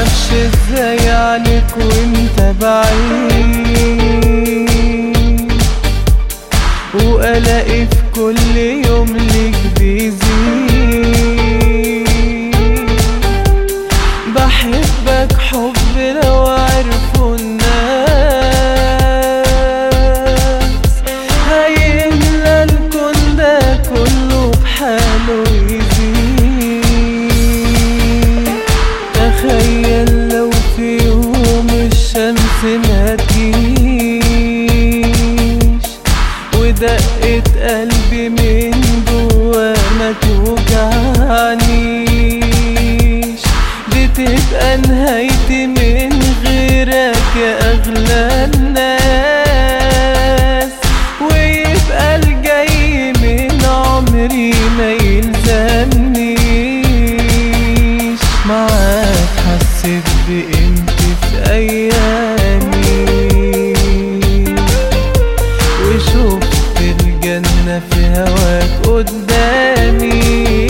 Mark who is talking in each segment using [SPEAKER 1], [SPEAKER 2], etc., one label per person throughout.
[SPEAKER 1] معرفش ازاي عنك وانت بعيد وقلقي في كل يوم ليك بيزيد بحبك حب لو عرفوا الناس هيملى الكون ده كله بحاله يزيد تخيل لو في يوم الشمس ما تجيش ودقة قلبي من جوا ما توجعنيش دي تبقى نهايتي من غيرك يا أغلى الناس ويبقى الجاي من عمري ما يلزمنيش معاك حسيت بقيمتي في أيامي وشفت الجنة في هواك قدامي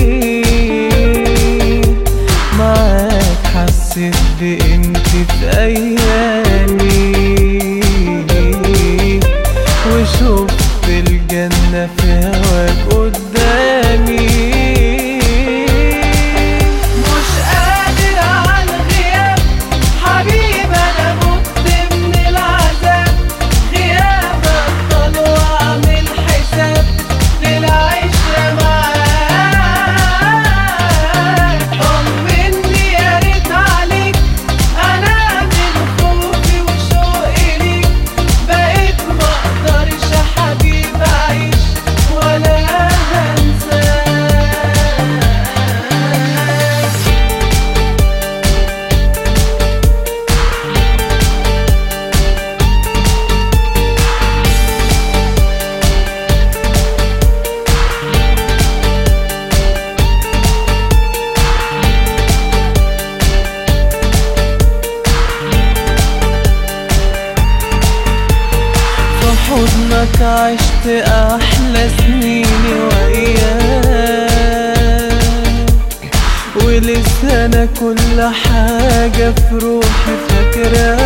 [SPEAKER 1] معاك حسيت بقيمتي في أيامي وشفت الجنة في هواك قدامي مش قادر على الغياب حبيبي انا مت من العذاب غيابك طال واعمل حساب للعيشة معاك طمني يا ريت عليك انا من خوفي وشوقي ليك بقيت مقدرش يا حبيبي اعيش ولا هنساك في حضنك عشت أحلى سنيني وإياك ولسه أنا كل حاجة في روحي فاكراك